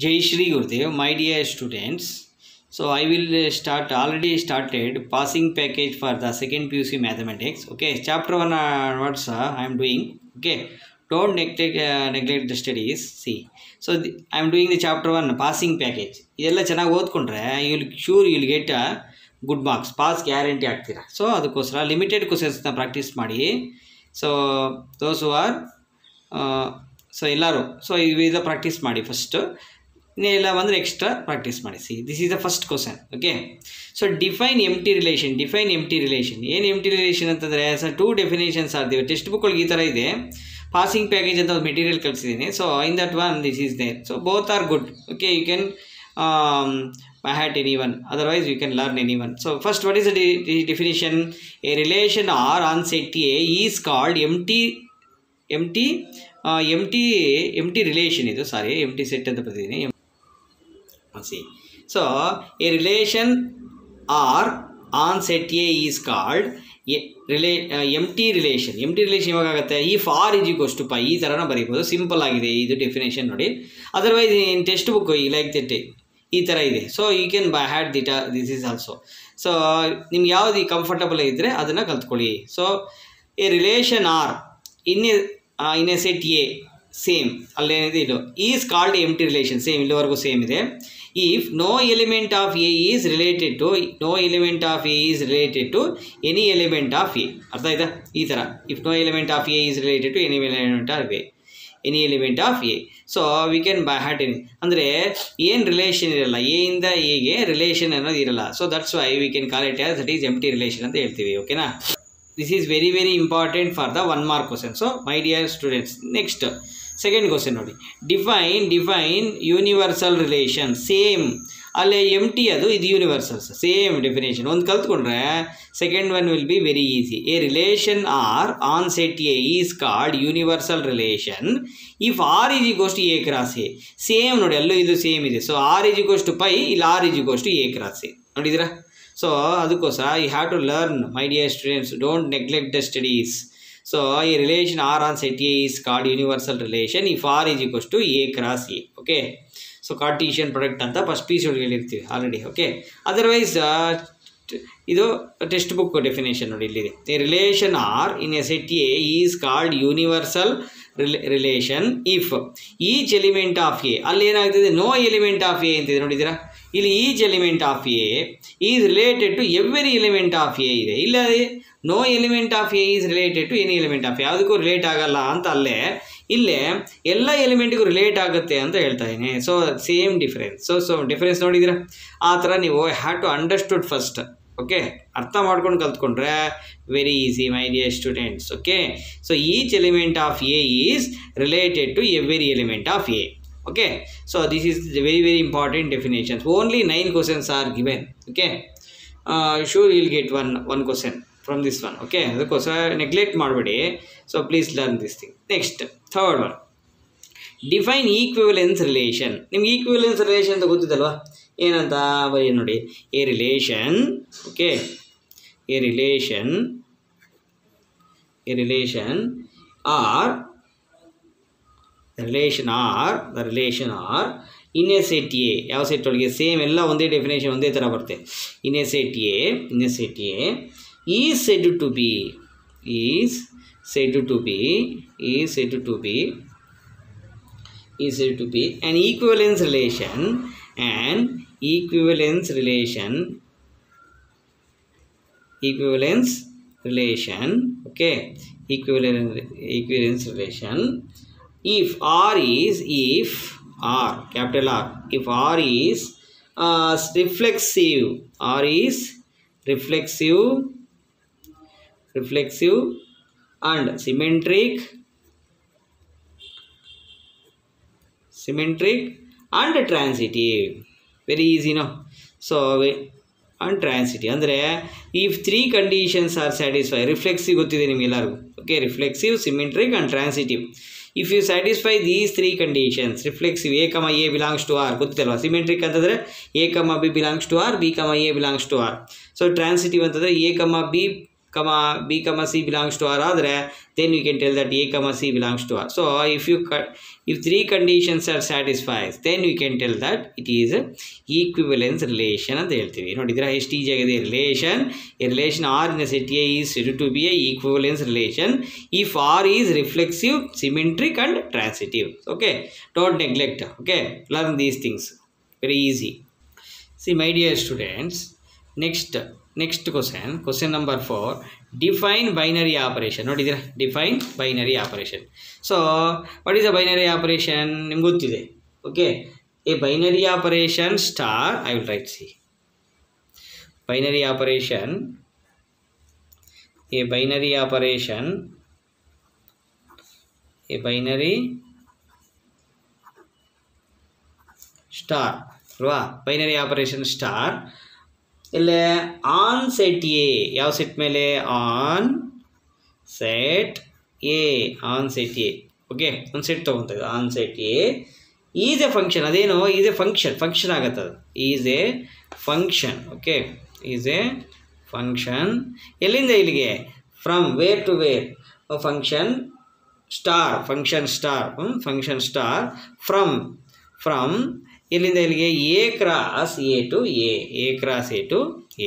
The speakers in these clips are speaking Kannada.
Jai Shri Gurudev, my dear students. So I will uh, start already started passing package for the second PUC mathematics. Okay, chapter one uh, words uh, I am doing. Okay, don't neglect uh, neglect the studies. See, so the, I am doing the chapter one passing package. ಇದೆಲ್ಲ ಚೆನ್ನಾಗಿ ಓದ್ಕೊಂಡ್ರೆ you will sure you will get a good marks pass guarantee ಆಗ್ತೀರಾ ಸೊ ಅದಕ್ಕೋಸ್ಕರ ಲಿಮಿಟೆಡ್ ಕ್ವಶನ್ಸ್ನ ಪ್ರಾಕ್ಟೀಸ್ ಮಾಡಿ ಸೊ ದೋಸ್ ಆರ್ ಸೊ ಎಲ್ಲರೂ ಸೊ ಇವಿದ ಪ್ರಾಕ್ಟೀಸ್ ಮಾಡಿ ಫಸ್ಟು ಇಲ್ಲ ಬಂದರೆ ಎಕ್ಸ್ಟ್ರಾ ಪ್ರಾಕ್ಟೀಸ್ ಮಾಡಿ see this is the first question okay so define empty relation define empty relation ಏನು ಎಮ್ ಟಿ ರಿಲೇಷನ್ ಅಂತಂದರೆ ಸರ್ ಟೂ ಡೆಫಿನೇಷನ್ಸ್ ಆರ್ದಿವೆ ಟೆಕ್ಸ್ಟ್ ಬುಕ್ ಒಳಗೆ ಈ ಥರ ಇದೆ ಪಾಸಿಂಗ್ ಪ್ಯಾಕೇಜ್ ಅಂತ ಒಂದು ಮೆಟೀರಿಯಲ್ ಕಳಿಸಿದ್ದೀನಿ so in that one this is there so both are good okay you can by heart anyone otherwise you can learn anyone so first what is the de- de- definition a relation r on set a is called empty empty uh, empty empty relation ಇದು ಸಾರಿ empty set ಅಂತ ಬರ್ತಿದ್ದೀನಿ see so a relation R on set A is called relay empty relation empty relation ಇವಾಗ ಆಗುತ್ತೆ ಈ ಫಾರ್ ಇಜಿ ಟು ಪೈ ಈ ಥರನ ಬರೀಬೋದು ಸಿಂಪಲ್ ಆಗಿದೆ ಇದು ಡೆಫಿನೇಷನ್ ನೋಡಿ ಅದರ್ವೈಸ್ ಇನ್ ಟೆಕ್ಸ್ಟ್ ಬುಕ್ ಈ ಲೈಕ್ ದಟ್ ಈ ಥರ ಇದೆ so you can by heart ದಿಟ ದಿಸ್ ಈಸ್ ಆಲ್ಸೋ ಸೊ ನಿಮ್ಗೆ ಯಾವುದು ಕಂಫರ್ಟಬಲ್ ಇದ್ದರೆ ಅದನ್ನು ಕಲ್ತ್ಕೊಳ್ಳಿ so a relation R in A in a set A same ಅಲ್ಲೇನಿದೆ ಇದು is called empty relation same ಇಲ್ಲಿವರೆಗೂ ಸೇಮ್ ಇದೆ if no element of A is related to no element of A is related to any element of A ಅರ್ಥ ಆಯ್ತಾ ಈ ಥರ if no element of A is related to any element of A any element of A so we can by heart any ಅಂದರೆ ಏನು ರಿಲೇಷನ್ ಇರಲ್ಲ ಎ ಇಂದ ಎಗೆ ರಿಲೇಷನ್ ಅನ್ನೋದು ಇರಲ್ಲ so that's why we can call it as that is empty relation ಅಂತ ಹೇಳ್ತೀವಿ ಓಕೆನಾ this is very very important for the one mark question so my dear students next second question ನೋಡಿ define define universal relation same ಅಲ್ಲೇ ಎಮ್ ಟಿ ಅದು ಇದು ಯೂನಿವರ್ಸಲ್ಸ್ ಸೇಮ್ ಡೆಫಿನೇಷನ್ ಒಂದು ಕಲ್ತ್ಕೊಂಡ್ರೆ second one will be very easy a relation R on set A is called universal relation if R is ಗೋಸ್ಟ್ ಎ ಕ್ರಾಸ್ ಎ ಸೇಮ್ ನೋಡಿ ಅಲ್ಲೂ ಇದು ಸೇಮ್ ಇದೆ ಸೊ ಆರ್ ಇಜಿ ಗೋಸ್ಟ್ ಪೈ ಇಲ್ಲಿ ಆರ್ ಇಜಿ ಗೋಸ್ಟ್ ಎ ಕ್ರಾಸ್ ಎ ನೋಡಿದಿರಾ ಸೊ ಅದಕ್ಕೋಸ್ಕರ you have to learn my dear students don't neglect the studies so ಈ relation R on set A is called universal relation if R is equals to A cross A okay so Cartesian product ಅಂತ ಫಸ್ಟ್ ಪೀಸ್ ಒಳಗೆ ಹೇಳಿರ್ತೀವಿ ಆಲ್ರೆಡಿ ಓಕೆ ಅದರ್ವೈಸ್ ಇದು ಟೆಕ್ಸ್ಟ್ ಬುಕ್ ಡೆಫಿನೇಷನ್ ನೋಡಿ ಇಲ್ಲಿದೆ a relation R in a set A is called universal relation if each element of A ಅಲ್ಲಿ ಏನಾಗ್ತಿದೆ ನೋ ಎಲಿಮೆಂಟ್ ಆಫ್ ಎ ಅಂತಿದೆ ನೋಡಿದ್ದೀರಾ ಇಲ್ಲಿ each element of A is related to every element of A ಇದೆ ಇಲ್ಲ no element of A is related to any element of ಯಾವುದಕ್ಕೂ ರಿಲೇಟ್ ಆಗಲ್ಲ ಅಂತ ಅಲ್ಲೇ ಇಲ್ಲೇ ಎಲ್ಲ ಎಲಿಮೆಂಟಿಗೂ ರಿಲೇಟ್ ಆಗುತ್ತೆ ಅಂತ ಹೇಳ್ತಾ ಇದ್ದೀನಿ so same difference so so difference ನೋಡಿದಿರಾ ಆ ಥರ ನೀವು have to understood first okay ಅರ್ಥ ಮಾಡ್ಕೊಂಡು ಕಲ್ತ್ಕೊಂಡ್ರೆ very easy my dear students okay so each element of A is related to every element of A okay so this is the very very important definitions only nine questions are given okay uh, sure you'll get one one question from this one okay ಅದಕ್ಕೋಸ್ಕರ ನೆಗ್ಲೆಕ್ಟ್ ಮಾಡಬೇಡಿ so please learn this thing next third one define equivalence relation ನಿಮ್ಗೆ ಈಕ್ವಿವಲೆನ್ಸ್ ರಿಲೇಷನ್ ಅಂತ ಗೊತ್ತಿದ್ದಲ್ವಾ ಏನಂತ ಬರೀ ನೋಡಿ a relation okay a relation a relation R the relation R the relation R in a set A ಯಾವ ಸೆಟ್ ಒಳಗೆ ಸೇಮ್ ಎಲ್ಲ ಒಂದೇ ಡೆಫಿನೇಷನ್ ಒಂದೇ ಥರ ಬರುತ್ತೆ in a set A in a set A is said to be is said to be is said to be is said to be an equivalence relation an equivalence relation equivalence relation okay equivalence equivalence relation if r is if r capital r if r is uh, reflexive r is reflexive reflexive and symmetric symmetric and transitive very easy no so and transitive ಅಂದರೆ if three conditions are satisfy reflexive ಗೊತ್ತಿದೆ ನಿಮಗೆಲ್ಲರಿಗೂ okay reflexive symmetric and transitive if you satisfy these three conditions reflexive a comma a belongs to R ಗೊತ್ತಿಲ್ವಾ ಸಿಮೆಂಟ್ರಿಕ್ ಅಂತಂದರೆ a comma B belongs to R b comma a belongs to R so transitive ಅಂತಂದರೆ a comma b comma b comma c belongs to R ಆದರೆ then you can tell that a comma c belongs to R so if you ಕ if three conditions are satisfies then you can tell that it is equivalence relation ಅಂತ ಹೇಳ್ತೀವಿ ನೋಡಿದ್ರೆ ಎಷ್ಟು ಈಜಿ ಆಗಿದೆ relation a relation R in set A is to be a equivalence relation if R is reflexive symmetric and transitive okay don't neglect okay learn these things very easy See, my dear students, next next question, question number four. Define binary operation. ನೋಡಿದ್ದೀರಾ define binary operation so what is a binary operation ನಿಮ್ಗೆ ಗೊತ್ತಿದೆ okay a binary operation star I will write see binary operation a binary operation a binary star ಅಲ್ವಾ ಬೈನರಿ ಆಪರೇಷನ್ ಸ್ಟಾರ್ ಇಲ್ಲೇ ಆನ್ ಸೆಟ್ ಎ ಯಾವ ಸೆಟ್ ಮೇಲೆ on set A on set A okay ಒಂದು ಸೆಟ್ ತೊಗೊತದೆ on set A is a function ಅದೇನು ಈಸ್ ಎ ಫಂಕ್ಷನ್ ಫಂಕ್ಷನ್ ಆಗತ್ತೆ ಅದು is a function okay is a function ಎಲ್ಲಿಂದ ಇಲ್ಲಿಗೆ from where to where function star function star function star from from ಇಲ್ಲಿಂದ ಇಲ್ಲಿಗೆ A cross A to A A cross A to A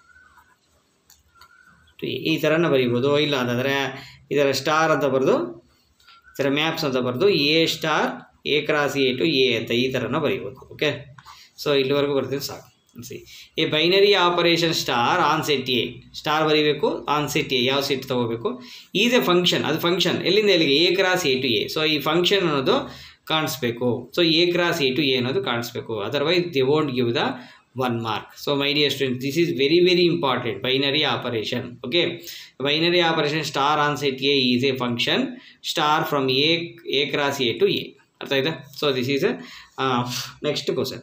to A ಈ ಥರನ ಬರೀಬೋದು ಇಲ್ಲ ಅಂತಂದರೆ ಇದರ ಸ್ಟಾರ್ ಅಂತ ಬರೆದು ಈ ಥರ ಮ್ಯಾಪ್ಸ್ ಅಂತ ಬರೆದು A star A cross A to A ಅಂತ ಈ ಥರನ ಬರೀಬೋದು ಓಕೆ ಸೊ ಇಲ್ಲಿವರೆಗೂ ಬರ್ತೀನಿ ಸಾಕು see A binary operation star on set A star ಬರೀಬೇಕು ಆನ್ ಸೆಟ್ ಎ ಯಾವ ಸೆಟ್ ತೊಗೋಬೇಕು ಈಸ್ ಎ ಫಂಕ್ಷನ್ ಅದು ಫಂಕ್ಷನ್ ಎಲ್ಲಿಂದ ಎಲ್ಲಿಗೆ A cross A to A so ಈ ಫಂಕ್ಷನ್ ಅನ್ನೋದು ಕಾಣಿಸ್ಬೇಕು so A cross A to A ಅನ್ನೋದು ಕಾಣಿಸ್ಬೇಕು otherwise they won't give the one mark so my dear student this is very very important binary operation okay binary operation star on set A is a function star from A A cross A to A ಅರ್ಥ ಆಯ್ತಾ so this is next question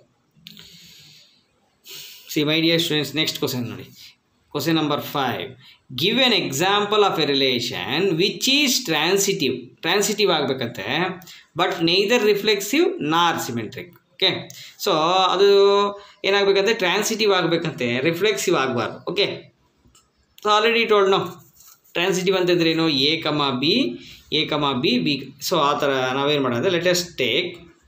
see my dear students next question ನೋಡಿ question number five give an example of a relation which is transitive transitive ಆಗಬೇಕಂತೆ but neither reflexive nor symmetric okay so ಅದು ಏನಾಗಬೇಕಂತೆ ಟ್ರಾನ್ಸಿಟಿವ್ ಆಗಬೇಕಂತೆ ರಿಫ್ಲೆಕ್ಸಿವ್ ಆಗಬಾರ್ದು okay so already told no transitive ಅಂತಂದ್ರೆ ಏನು A comma B A comma B B so ಆ ಥರ ನಾವೇನು ಮಾಡೋದು ಲೆಟೆಸ್ಟ್ ಟೇಕ್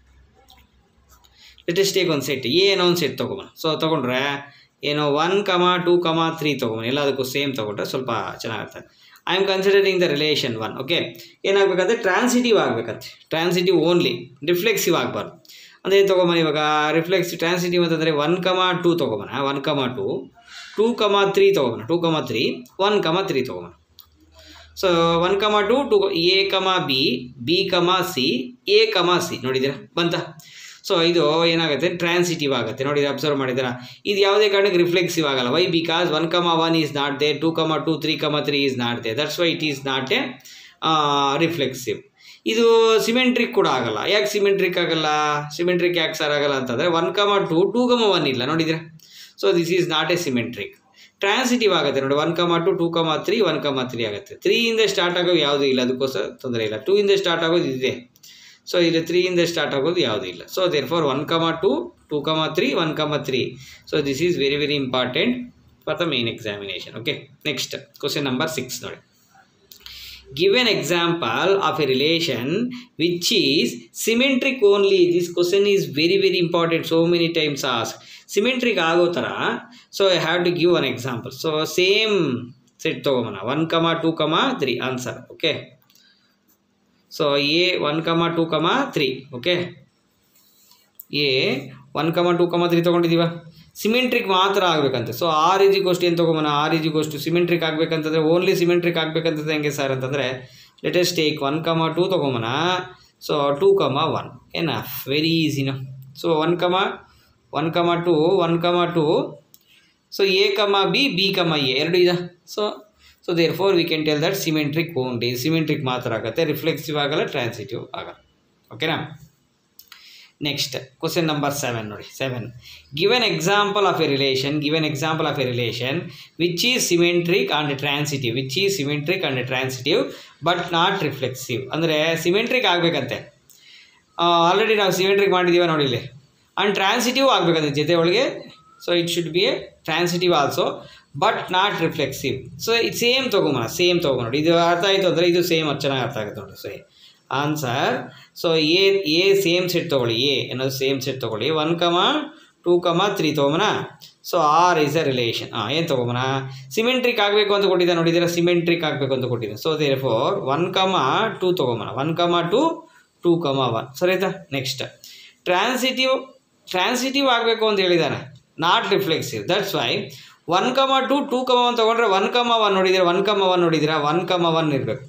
ಲೆಟೆಸ್ಟ್ ಟೇಕ್ ಒಂದು ಸೆಟ್ ಏನೋ ಒಂದು ಸೆಟ್ ತೊಗೊಬೋಣ ಸೊ ತೊಗೊಂಡ್ರೆ ಏನೋ one comma two comma three ತೊಗೊಬೋಣ ಎಲ್ಲದಕ್ಕೂ ಸೇಮ್ ತೊಗೊಂಡ್ರೆ ಸ್ವಲ್ಪ ಚೆನ್ನಾಗಿರ್ತದೆ I am considering the relation one okay ಏನಾಗಬೇಕಂದ್ರೆ ಟ್ರಾನ್ಸಿಟಿವ್ ಆಗಬೇಕಂತೆ ಟ್ರಾನ್ಸಿಟಿವ್ ಓನ್ಲಿ ರಿಫ್ಲೆಕ್ಸಿವ್ ಆಗಬಾರ್ದು ಅಂದರೆ ಏನು ತೊಗೊಂಬನ ಇವಾಗ ರಿಫ್ಲೆಕ್ಸಿವ್ ಟ್ರಾನ್ಸಿಟಿವ್ ಅಂತಂದರೆ ಒನ್ ಕಮ ಟೂ ತೊಗೊಬೋಣ one comma two two comma three ತೊಗೊಬೋಣ two comma three one comma three ತೊಗೊಬೋಣ so one comma two two A comma B B comma C A comma C ನೋಡಿದ್ದೀರಾ ಬಂತ ಸೊ ಇದು ಏನಾಗುತ್ತೆ ಟ್ರಾನ್ಸಿಟಿವ್ ಆಗುತ್ತೆ ನೋಡಿ ಅಬ್ಸರ್ವ್ ಮಾಡಿದ್ದೀರಾ ಇದು ಯಾವುದೇ ಕಾರಣಕ್ಕೆ ರಿಫ್ಲೆಕ್ಸಿವ್ ಆಗಲ್ಲ why because one comma one is not there two comma two three comma three is not there that's why it is not a reflexive ಇದು ಸಿಮೆಂಟ್ರಿಕ್ ಕೂಡ ಆಗಲ್ಲ ಯಾಕೆ ಸಿಮೆಂಟ್ರಿಕ್ ಆಗಲ್ಲ ಸಿಮೆಂಟ್ರಿಕ್ ಯಾಕೆ ಸರ್ ಆಗಲ್ಲ ಅಂತಂದರೆ one comma two two comma one ಇಲ್ಲ ನೋಡಿದ್ರೆ so this is not a symmetric transitive ಆಗುತ್ತೆ ನೋಡಿ one comma two two comma three one comma three ಆಗುತ್ತೆ ತ್ರೀಯಿಂದ ಸ್ಟಾರ್ಟ್ ಆಗೋದು ಯಾವುದೂ ಇಲ್ಲ ಅದಕ್ಕೋಸ್ಕರ ತೊಂದರೆ ಇಲ್ಲ ಟೂ ಇಂದ ಸ್ಟಾರ್ಟ್ ಆಗೋದು ಇದೆ ಸೊ ಇಲ್ಲಿ ತ್ರೀಯಿಂದ ಸ್ಟಾರ್ಟ್ ಆಗೋದು ಯಾವುದೂ ಇಲ್ಲ so therefore one comma two two comma three one comma three so this is very very important for the main examination okay next question number six ನೋಡಿ give an example of a relation which is symmetric only this question is very very important so many times asked symmetric ಆಗೋ ಥರ so I have to give one example so same set ತೊಗೊಂಬನ one comma two comma three answer okay so A one comma two comma three okay A one comma two comma three ತೊಗೊಂಡಿದ್ದೀವ ಸಿಮೆಂಟ್ರಿಕ್ ಮಾತ್ರ ಆಗಬೇಕಂತೆ ಸೊ ಆರ್ ಇಜಿ ಗೋಷ್ಠಿ ಏನು ತೊಗೊಂಬನ ಆರ್ ಇಜಿ ಗೋಷ್ಠಿ ಸಿಮೆಂಟ್ರಿಕ್ ಆಗಬೇಕಂತಂದ್ರೆ ಓನ್ಲಿ ಸಿಮೆಂಟ್ರಿಕ್ ಆಗಬೇಕಂತಂದ್ರೆ ಹೆಂಗೆ ಸರ್ ಅಂತಂದರೆ let us take one comma two ತೊಗೊಂಬನ ಸೊ ಟೂ ಕಮ ಒನ್ ಏನ ವೆರಿ ಈಸಿನ so one comma one comma two one comma two so A comma B B comma A ಎರಡು ಇದೆ so so therefore we can tell that symmetric only symmetric ಮಾತ್ರ ಆಗುತ್ತೆ ರಿಫ್ಲೆಕ್ಸಿವ್ ಆಗಲ್ಲ ಟ್ರಾನ್ಸಿಟಿವ್ ಆಗಲ್ಲ ಓಕೆನಾ ನೆಕ್ಸ್ಟ್ ಕ್ವಶನ್ ನಂಬರ್ ಸೆವೆನ್ ನೋಡಿ seven give an example of a relation give an example of a relation which is symmetric and transitive which is symmetric and transitive but not reflexive ಅಂದರೆ ಸಿಮೆಂಟ್ರಿಕ್ ಆಗಬೇಕಂತೆ ಆಲ್ರೆಡಿ ನಾವು ಸಿಮೆಂಟ್ರಿಕ್ ಮಾಡಿದ್ದೀವ ನೋಡಿ ಇಲ್ಲಿ ಆ್ಯಂಡ್ ಟ್ರಾನ್ಸಿಟಿವ್ ಆಗಬೇಕಂತೆ ಜೊತೆ ಒಳಗೆ so it should be a transitive also but not reflexive so ಇದು ಸೇಮ್ ತೊಗೊಂಬೋಣ ಸೇಮ್ ತೊಗೊಂಡು ನೋಡಿ ಇದು ಅರ್ಥ ಆಯಿತು ಅಂದರೆ ಇದು ಸೇಮ್ ಚೆನ್ನಾಗಿ ಅರ್ಥ ಆಗುತ್ತೆ ನೋಡಿ so answer so A A same set ತೊಗೊಳ್ಳಿ ಎ ಅನ್ನೋದು ಸೇಮ್ ಸೆಟ್ ತೊಗೊಳ್ಳಿ one comma two comma three ತೊಗೊಂಬನ so R is a relation ಹಾಂ ಏನು ತೊಗೊಂಬನ ಸಿಮೆಂಟ್ರಿಕ್ ಆಗಬೇಕು ಅಂತ ಕೊಟ್ಟಿದ್ದೆ ನೋಡಿದ್ದೀರಾ ಸಿಮೆಂಟ್ರಿಕ್ ಆಗಬೇಕು ಅಂತ ಕೊಟ್ಟಿದ್ದೆ so therefore one comma two ತೊಗೊಂಬನ one comma two two comma one ಸರಿ ಆಯ್ತಾ ನೆಕ್ಸ್ಟ್ ಟ್ರಾನ್ಸಿಟಿವ್ ಟ್ರಾನ್ಸಿಟಿವ್ ಆಗಬೇಕು ಅಂತ ಹೇಳಿದ್ದಾನೆ not reflexive that's why one comma two two comma one ತೊಗೊಂಡ್ರೆ ಒನ್ ಕಮ ಒನ್ ನೋಡಿದ್ದೀರಾ ಒನ್ ಕಮ ಒನ್ ನೋಡಿದ್ದೀರಾ ಒನ್ ಕಮ ಒನ್ ಇರಬೇಕು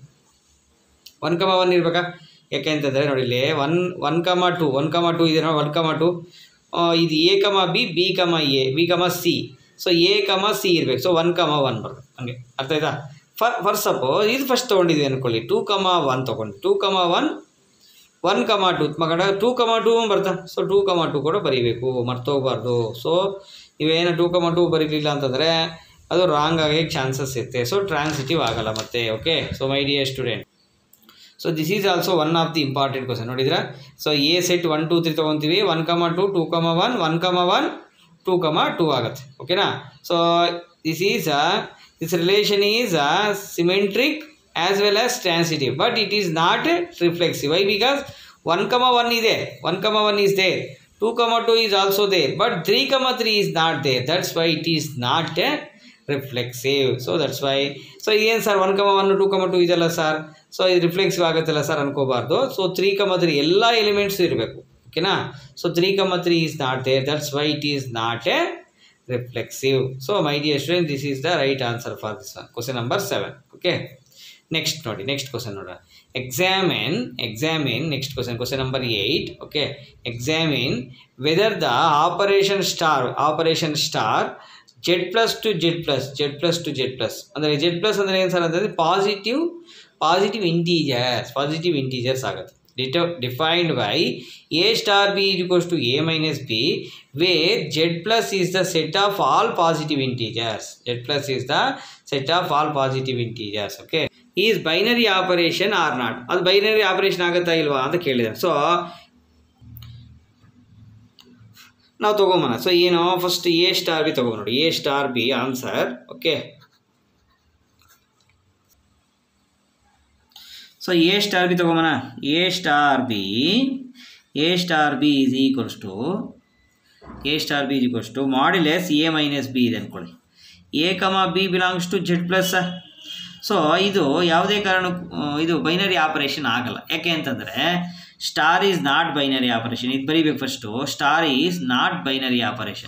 ಒನ್ ಕಮ ಒನ್ ಇರಬೇಕಾ ಯಾಕೆ ಅಂತಂದರೆ ನೋಡಿ ಇಲ್ಲಿ one one comma two one comma two ಇದೆ ನೋಡಿ ಒನ್ ಕಮ ಟು ಇದು A comma B B comma A B comma C so A comma C ಇರಬೇಕು ಸೊ ಒನ್ ಕಮ ಒನ್ ಬರಬೇಕು ಹಂಗೆ ಅರ್ಥ ಆಯ್ತಾ ಫರ್ ಫರ್ ಸಪೋಸ್ ಇದು ಫಸ್ಟ್ ತೊಗೊಂಡಿದ್ವಿ ಅಂದ್ಕೊಳ್ಳಿ ಟೂ ಕಮ ಒನ್ ತೊಗೊಂಡು two comma one one comma two ಮಗಡ ಟೂ ಕಮ ಟೂ ಬರ್ತಾ ಸೊ ಟೂ ಕಮ ಟು ಕೂಡ ಬರೀಬೇಕು ಮರ್ತೋಗ್ಬಾರ್ದು ಸೊ ನೀವೇನು ಟೂ ಕಮ ಟೂ ಬರೀಲಿಲ್ಲ ಅಂತಂದರೆ ಅದು ರಾಂಗ್ ಆಗಿ ಚಾನ್ಸಸ್ ಇರುತ್ತೆ ಸೊ ಟ್ರಾನ್ಸಿಟಿವ್ ಆಗಲ್ಲ ಮತ್ತೆ okay so my dear student so this is also one of the important question ನೋಡಿದ್ರೆ so A set one two three ತೊಗೊತೀವಿ one comma two two comma one one comma one two comma two ಆಗುತ್ತೆ ಓಕೆನಾ so this is this relation is symmetric as well as transitive but it is not reflexive why because one comma one ಇದೆ one comma one is there two comma to is also there but three comma three is not there that's why it is not a reflexive so that's why so ಏನು sir one comma one two comma two ಇದೆಲ್ಲ ಸರ್ ಸೊ ಇದು ರಿಫ್ಲೆಕ್ಸಿವ್ ಆಗುತ್ತಲ್ಲ ಸರ್ ಅನ್ಕೋಬಾರ್ದು ಸೊ ತ್ರೀ ಕಮ ತ್ರೀ ಎಲ್ಲ ಎಲಿಮೆಂಟ್ಸ್ ಇರಬೇಕು ಓಕೆನಾ so three comma three is not there that's why it is not a reflexive so my dear student this is the right answer for this one question number seven okay next ನೋಡಿ ನೆಕ್ಸ್ಟ್ ಕ್ವಶನ್ ನೋಡೋಣ examine examine next question question number eight okay examine whether the operation star operation star Z plus to Z plus Z plus to Z plus ಅಂದರೆ ಜೆಡ್ ಪ್ಲಸ್ ಅಂದರೆ ಏನು ಸರ್ ಅಂತಂದರೆ positive positive integers positive integers ಆಗುತ್ತೆ ditto defined by A star B equals to A minus B where Z plus is the set of all positive integers Z plus is the set of all positive integers okay is binary operation or not ಅದು ಬೈನರಿ ಆಪರೇಷನ್ ಆಗುತ್ತಾ ಇಲ್ವಾ ಅಂತ ಕೇಳಿದ್ದಾರೆ ಸೊ ನಾವು ತೊಗೊಂಬೋಣ ಸೊ ಏನು ಫಸ್ಟ್ ಎ ಸ್ಟಾರ್ ಬಿ ತೊಗೊಂಡು ನೋಡಿ A star B answer okay so A star B ತೊಗೊಂಬೋಣ A star B A star B is equals to A star B equals to modulus A minus B ಇದೆ ಅಂದ್ಕೊಳ್ಳಿ A comma B belongs to Z plus so ಇದು ಯಾವುದೇ ಕಾರಣ ಇದು ಬೈನರಿ ಆಪರೇಷನ್ ಆಗಲ್ಲ ಯಾಕೆ ಅಂತಂದರೆ star is not binary operation ಇದು ಬರೀಬೇಕು first star is not binary operation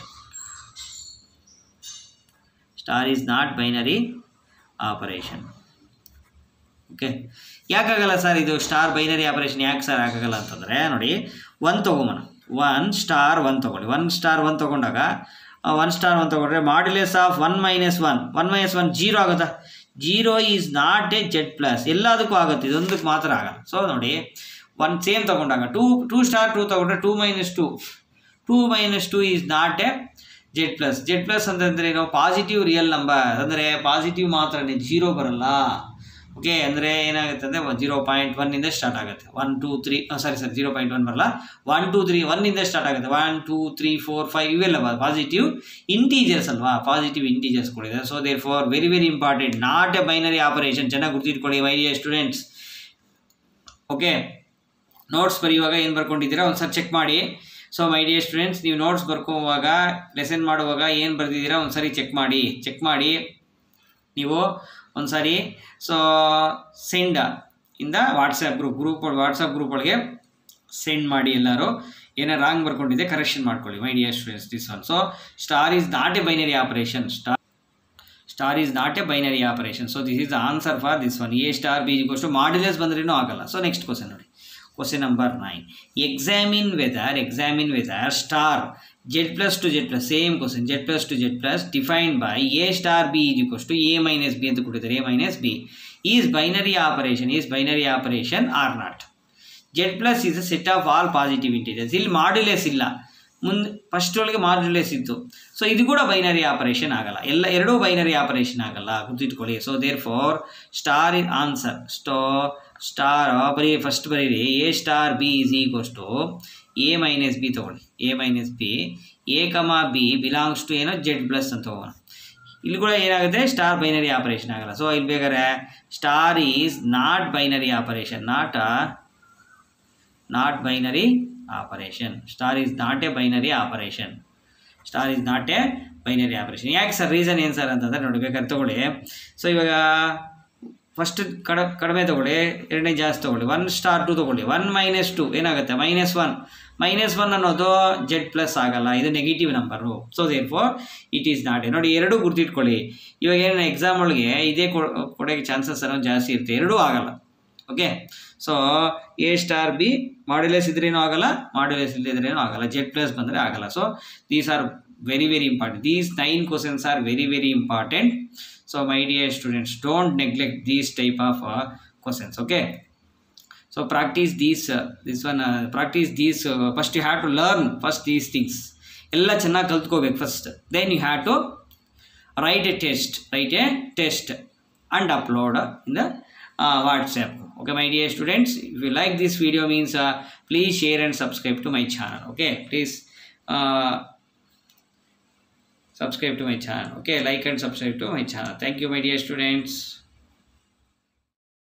star is not binary operation okay ಯಾಕಾಗಲ್ಲ ಸರ್ ಇದು ಸ್ಟಾರ್ ಬೈನರಿ ಆಪರೇಷನ್ ಯಾಕೆ ಸರ್ ಆಗಾಗಲ್ಲ ಅಂತಂದರೆ ನೋಡಿ ಒನ್ ತೊಗೊಂಬನ ಒನ್ ಸ್ಟಾರ್ ಒನ್ ತೊಗೊಳ್ಳಿ ಒನ್ ಸ್ಟಾರ್ ಒನ್ ತೊಗೊಂಡಾಗ ಒನ್ ಸ್ಟಾರ್ ಒನ್ ತೊಗೊಂಡ್ರೆ modulus of one minus one one minus one zero ಆಗುತ್ತಾ zero is not a Z plus ಎಲ್ಲದಕ್ಕೂ ಆಗುತ್ತೆ ಇದೊಂದಕ್ಕೆ ಮಾತ್ರ ಆಗಲ್ಲ ಸೊ ನೋಡಿ ಒನ್ ಸೇಮ್ ತೊಗೊಂಡಾಗ ಟೂ ಟೂ ಸ್ಟಾರ್ ಟೂ ತೊಗೊಂಡ್ರೆ two minus two two minus two is not a Z plus Z plus ಅಂತಂದರೆ ಏನು ಪಾಸಿಟಿವ್ ರಿಯಲ್ ನಂಬರ್ ಅಂದರೆ ಪಾಸಿಟಿವ್ ಮಾತ್ರನೇ ಜೀರೋ ಬರಲ್ಲ ಓಕೆ ಅಂದರೆ ಏನಾಗುತ್ತೆ ಅಂದರೆ ಜೀರೋ ಪಾಯಿಂಟ್ ಒನ್ನಿಂದ ಸ್ಟಾರ್ಟ್ ಆಗುತ್ತೆ one two three sorry sir zero point one ಬರಲ್ಲ ಒನ್ ಟೂ ತ್ರೀ ಒನ್ನಿಂದ ಸ್ಟಾರ್ಟ್ ಆಗುತ್ತೆ one two three four five ಇವೆಲ್ಲ ಪಾಸಿಟಿವ್ ಇಂಟೀಜರ್ಸ್ ಅಲ್ವಾ ಪಾಸಿಟಿವ್ ಇಂಟೀಜರ್ಸ್ ಕೊಡಿದೆ so therefore very very important not a binary operation ಚೆನ್ನಾಗಿ ಗುರ್ತಿಟ್ಕೊಳ್ಳಿ my dear students okay notes ಬರೆಯುವಾಗ ಏನು ಬರ್ಕೊಂಡಿದ್ದೀರಾ ಒಂದು ಸರಿ ಚೆಕ್ ಮಾಡಿ ಸೊ ಮೈ ಡಿಯರ್ ಸ್ಟೂಡೆಂಟ್ಸ್ ನೀವು ನೋಟ್ಸ್ ಬರ್ಕೋವಾಗ ಲೆಸನ್ ಮಾಡುವಾಗ ಏನು ಬರೆದಿದ್ದೀರಾ ಒಂದು ಸರಿ ಚೆಕ್ ಮಾಡಿ ಚೆಕ್ ಮಾಡಿ ನೀವು ಒಂದು ಸಾರಿ ಸೊ ಸೆಂಡ್ ಇಂದ WhatsApp group group WhatsApp group ಒಳಗೆ ಸೆಂಡ್ ಮಾಡಿ ಎಲ್ಲರೂ ಏನೋ ರಾಂಗ್ ಬರ್ಕೊಂಡಿದೆ ಕರೆಕ್ಷನ್ ಮಾಡ್ಕೊಳ್ಳಿ my dear students this one so star is not a binary operation star star is not a binary operation so this is the answer for this one A star B ಗೋಷ್ಟು ಮಾಡಿಲೇಸ್ ಬಂದ್ರೇನೂ ಆಗಲ್ಲ ಸೊ ನೆಕ್ಸ್ಟ್ ಕ್ವಶನ್ ನೋಡಿ question number nine examine whether examine whether star z plus to z plus same question z plus to z plus defined by a star b is equals to a minus b ಅಂತ ಕೊಟ್ಟಿದ್ದಾರೆ a minus b is binary operation is binary operation or not z plus is a set of all positive integers ಇಲ್ಲಿ ಮಾಡ್ಯುಲೇಸ್ ಇಲ್ಲ ಮುಂದೆ ಫಸ್ಟ್ ಒಳಗೆ ಮಾಡ್ಯುಲೇಸ್ ಇತ್ತು ಸೊ ಇದು ಕೂಡ ಬೈನರಿ ಆಪರೇಷನ್ ಆಗಲ್ಲ ಎಲ್ಲ ಎರಡೂ ಬೈನರಿ ಆಪರೇಷನ್ ಆಗಲ್ಲ ಗುರ್ತಿಟ್ಕೊಳ್ಳಿ so therefore star in answer ಸ್ಟೋ ಸ್ಟಾರ್ ಬರೀ ಫಸ್ಟ್ ಬರೀರಿ a star b is equals to A minus b ತೊಗೊಳ್ಳಿ a minus b A comma B belongs to ಏನೋ ಜೆಡ್ ಪ್ಲಸ್ ಅಂತ ತಗೋಣ ಇಲ್ಲಿ ಕೂಡ ಏನಾಗುತ್ತೆ ಸ್ಟಾರ್ ಬೈನರಿ ಆಪರೇಷನ್ ಆಗಲ್ಲ ಸೊ ಇಲ್ಲಿ ಬೇಕಾದ್ರೆ star is not binary operation not a not binary operation star is not a binary operation star is not a binary operation ಯಾಕೆ ಸರ್ ರೀಸನ್ ಏನು ಸರ್ ಅಂತಂದರೆ ನೋಡಿ ಬೇಕಾದ್ರೆ ತಗೊಳ್ಳಿ ಸೊ ಇವಾಗ ಫಸ್ಟ್ ಕಡ ಕಡಿಮೆ ತೊಗೊಳ್ಳಿ ಎರಡನೇ ಜಾಸ್ತಿ ತೊಗೊಳ್ಳಿ ಒನ್ ಸ್ಟಾರ್ ಟು ತೊಗೊಳ್ಳಿ ಒನ್ ಮೈನಸ್ ಟು ಏನಾಗುತ್ತೆ ಮೈನಸ್ ಒನ್ ಮೈನಸ್ ಒನ್ ಅನ್ನೋದು ಜೆಡ್ ಪ್ಲಸ್ ಆಗಲ್ಲ ಇದು negative number so therefore it is not a ನೋಡಿ ಎರಡೂ ಗುರ್ತಿಟ್ಕೊಳ್ಳಿ ಇವಾಗ ಏನು ಎಕ್ಸಾಮ್ ಒಳಗೆ ಇದೇ ಕೊಡೋಕ್ಕೆ ಚಾನ್ಸಸ್ ಅನ್ನೋದು ಜಾಸ್ತಿ ಇರುತ್ತೆ ಎರಡೂ ಆಗಲ್ಲ okay so A star b modulus ಇದ್ರೇನೂ ಆಗಲ್ಲ ಮಾಡ್ಯುಲಸ್ ಇಲ್ಲದಿದ್ರೇನೂ ಆಗಲ್ಲ ಜೆಡ್ ಪ್ಲಸ್ ಬಂದರೆ ಆಗಲ್ಲ so these are very very important these nine questions are very very important so my dear students don't neglect these type of questions okay so practice these uh, this one uh, practice these uh, first you have to learn first these things ಎಲ್ಲ ಚೆನ್ನಾಗಿ ಕಲ್ತ್ಕೋಬೇಕು first then you have to write a test write a test and upload in the WhatsApp okay my dear students if you like this video means please share and subscribe to my channel okay please subscribe to my channel okay like and subscribe to my channel thank you my dear students